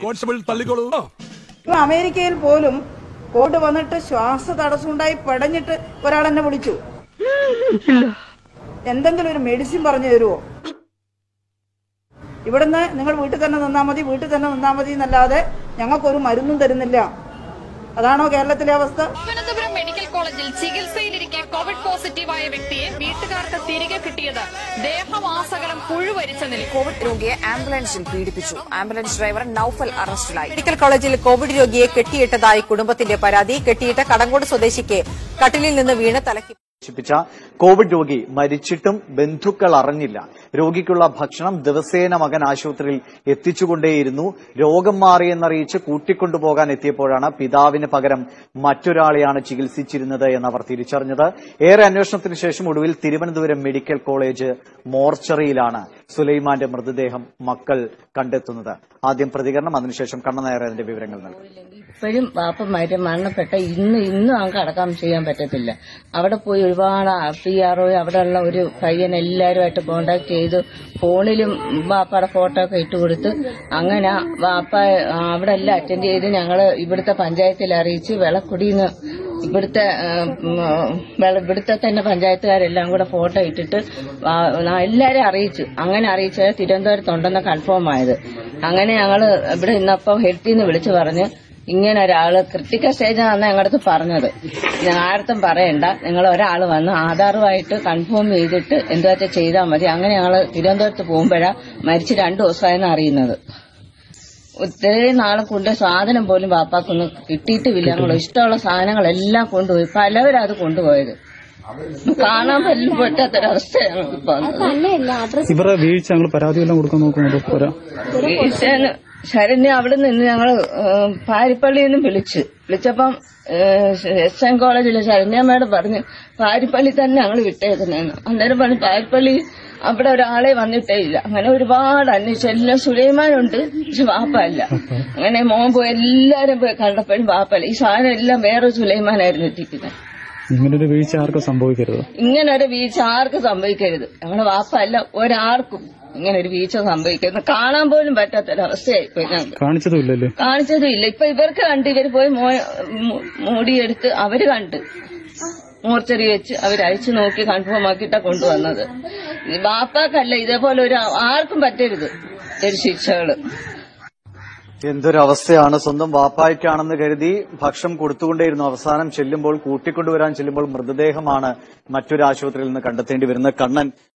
Constable തള്ളിക്കോളൂ ഇപ്പൊ അമേരിക്കയിൽ പോലും കോവിഡ് വന്നിട്ട് ശ്വാസ തടസ്സമുണ്ടായി പടഞ്ഞിട്ട് ഒരാൾ എന്നെ വിളിച്ചു എന്തെങ്കിലും ഒരു മെഡിസിൻ പറഞ്ഞു തരുമോ ഇവിടുന്ന് നിങ്ങൾ വീട്ടിൽ തന്നെ നിന്നാ മതി വീട്ടിൽ തന്നെ നിന്നാ മതി എന്നല്ലാതെ ഞങ്ങൾക്കൊരു മരുന്നും തരുന്നില്ല അതാണോ കേരളത്തിലെ അവസ്ഥ തിരുവനന്തപുരം മെഡിക്കൽ കോളേജിൽ ചികിത്സയിലിരിക്കെ കോവിഡ് പോസിറ്റീവായ വ്യക്തിയെ വീട്ടുകാർക്ക് തിരികെ കിട്ടിയത് ദേഹമാസകലം പുഴുവരിച്ച നിലയിൽ കോവിഡ് രോഗിയെ ആംബുലൻസിൽ പീഡിപ്പിച്ചു ആംബുലൻസ് ഡ്രൈവർ നൌഫൽ അറസ്റ്റിലായി മെഡിക്കൽ കോളേജിൽ കോവിഡ് രോഗിയെ കെട്ടിയിട്ടതായി കുടുംബത്തിന്റെ പരാതി കെട്ടിയിട്ട കടങ്കോട് സ്വദേശിക്ക് കട്ടിലിൽ നിന്ന് വീണ് തലയ്ക്ക് നശിപ്പിച്ച കോവിഡ് രോഗി മരിച്ചിട്ടും ബന്ധുക്കൾ അറിഞ്ഞില്ല രോഗിക്കുള്ള ഭക്ഷണം ദിവസേന മകൻ ആശുപത്രിയിൽ എത്തിച്ചുകൊണ്ടേയിരുന്നു രോഗം മാറിയെന്നറിയിച്ച് കൂട്ടിക്കൊണ്ടുപോകാൻ എത്തിയപ്പോഴാണ് പിതാവിന് പകരം മറ്റൊരാളെയാണ് ചികിത്സിച്ചിരുന്നത് എന്നവർ തിരിച്ചറിഞ്ഞത് ഏറെ അന്വേഷണത്തിന് ശേഷം ഒടുവിൽ തിരുവനന്തപുരം മെഡിക്കൽ കോളേജ് മോർച്ചറിയിലാണ് സുലൈമാന്റെ മൃതദേഹം മക്കൾ കണ്ടെത്തുന്നത് ആദ്യം പ്രതികരണം അതിനുശേഷം കണ്ണനായർ അതിന്റെ വിവരങ്ങൾ നൽകും ഇപ്പോഴും വാപ്പന്മാര് മരണപ്പെട്ട ഇന്ന് ഇന്നും അങ്ങ് അടക്കം ചെയ്യാൻ പറ്റത്തില്ല അവിടെ പോയി ഒരുപാട് പി ആർ ഒ അവിടെയുള്ള ഒരു പയ്യൻ എല്ലാവരുമായിട്ട് കോണ്ടാക്ട് ചെയ്തു ഫോണിലും വാപ്പയുടെ ഫോട്ടോ ഒക്കെ ഇട്ടുകൊടുത്ത് അങ്ങനെ വാപ്പ അവിടെ എല്ലാം അറ്റൻഡ് ചെയ്ത് ഞങ്ങള് ഇവിടുത്തെ പഞ്ചായത്തിൽ അറിയിച്ച് വെളക്കുടിന്ന് ഇവിടുത്തെ ആ, ഉം, വെള- ഇവിടുത്തെ തന്നെ പഞ്ചായത്തുകാരെല്ലാം കൂടെ ഫോട്ടോ ഇട്ടിട്ട് ആ, എല്ലാരെയും അറിയിച്ചു അങ്ങനെ അറിയിച്ചത് തിരുവനന്തപുരത്തുണ്ടെന്ന് കൺഫേം ആയത് അങ്ങനെ ഞങ്ങള് ഇവിടെ ഇന്നപ്പം ഹെൽത്തിൽ നിന്ന് വിളിച്ചു പറഞ്ഞ് ഇങ്ങനെ ഒരാള് ക്രിട്ടിക്കൽ സ്റ്റേജാണെന്ന് ഞങ്ങളടുത്ത് പറഞ്ഞത് ഞാൻ ആർത്തും പറയണ്ട നിങ്ങൾ ഒരാൾ വന്ന് ആധാറുമായിട്ട് കൺഫേം ചെയ്തിട്ട് എന്തുവച്ചാൽ ചെയ്താൽ മതി അങ്ങനെ ഞങ്ങൾ തിരുവനന്തപുരത്ത് പോകുമ്പോഴാ മരിച്ച് രണ്ടു ദിവസമായെന്ന് അറിയുന്നത് ഇത്രയും നാളെ കൊണ്ട് സാധനം പോലും വാപ്പാക്കൊന്നും കിട്ടിയിട്ടുമില്ല ഞങ്ങൾ ഇഷ്ടമുള്ള സാധനങ്ങളെല്ലാം കൊണ്ടുപോയി പലവരും അത് കൊണ്ടുപോയത് കാണാൻ പോലും പറ്റാത്തൊരവസ്ഥയാണ് ഇപ്പൊ വന്നത്. ഇവരുടെ വീഴ്ച ഞങ്ങൾ പരാതി എല്ലാം കൊടുക്കാൻ നോക്കുന്നുണ്ട് പോരാ ഈശാന് ശരണ്യ അവിടെ നിന്ന് ഞങ്ങള് ഏഹ്, പാരിപ്പള്ളിയിൽ നിന്ന് വിളിച്ച് വിളിച്ചപ്പം ഏഹ്, എസ് എൻ കോളേജിലെ ശരണ്യ മേഡം പറഞ്ഞു പാരിപ്പള്ളി തന്നെ ഞങ്ങൾ വിട്ടേക്കുന്നതെന്ന് അന്നേരം പറഞ്ഞു പാരിപ്പള്ളി അവിടെ ഒരാളെ വന്നിട്ടേ ഇല്ല അങ്ങനെ ഒരുപാട് അന്വേഷിച്ചു എല്ലാം സുലൈമാനുണ്ട് പക്ഷെ വാപ്പല്ല അങ്ങനെ മോൻ പോയി എല്ലാരും പോയി കണ്ടപ്പോഴും വാപ്പല്ല ഈ സാധനം എല്ലാം വേറെ സുലൈമാനായിരുന്നു എത്തിക്കുന്നത് ഇങ്ങനൊരു വീഴ്ച ആർക്കും സംഭവിക്കരുത് ഇങ്ങനെ ഒരു വീഴ്ച ആർക്കും സംഭവിക്കരുത് ഞങ്ങളുടെ വാപ്പല്ല ഒരാൾക്കും ഇങ്ങനെ ഒരു വീഴ്ച സംഭവിക്കരുത് കാണാൻ പോലും പറ്റാത്തൊരവസ്ഥയായി പോയി ഞങ്ങൾക്ക് കാണിച്ചതും ഇല്ലല്ലേ കാണിച്ചതും ഇല്ല ഇപ്പൊ ഇവർക്ക് കണ്ട് ഇവര് പോയി മോ- മു- മൂടിയെടുത്ത് അവര് കണ്ട് മോർച്ചറി വെച്ച് അവരയച്ചു നോക്കി കൺഫേം ആക്കിയിട്ടാ കൊണ്ടുവന്നത് ഈ ബാപ്പാക്കല്ല ഇതേപോലെ ഒരു ആർക്കും പറ്റരുത് ഒരു ശിക്ഷകള് എന്തൊരവസ്ഥയാണ് സ്വന്തം വാപ്പായ്ക്കാണെന്ന് കരുതി ഭക്ഷണം കൊടുത്തുകൊണ്ടേയിരുന്നു അവസാനം ചെല്ലുമ്പോൾ കൂട്ടിക്കൊണ്ടുവരാൻ ചെല്ലുമ്പോൾ മൃതദേഹമാണ് മറ്റൊരു ആശുപത്രിയിൽ നിന്ന് കണ്ടെത്തേണ്ടി വരുന്നത് കണ്ണൻ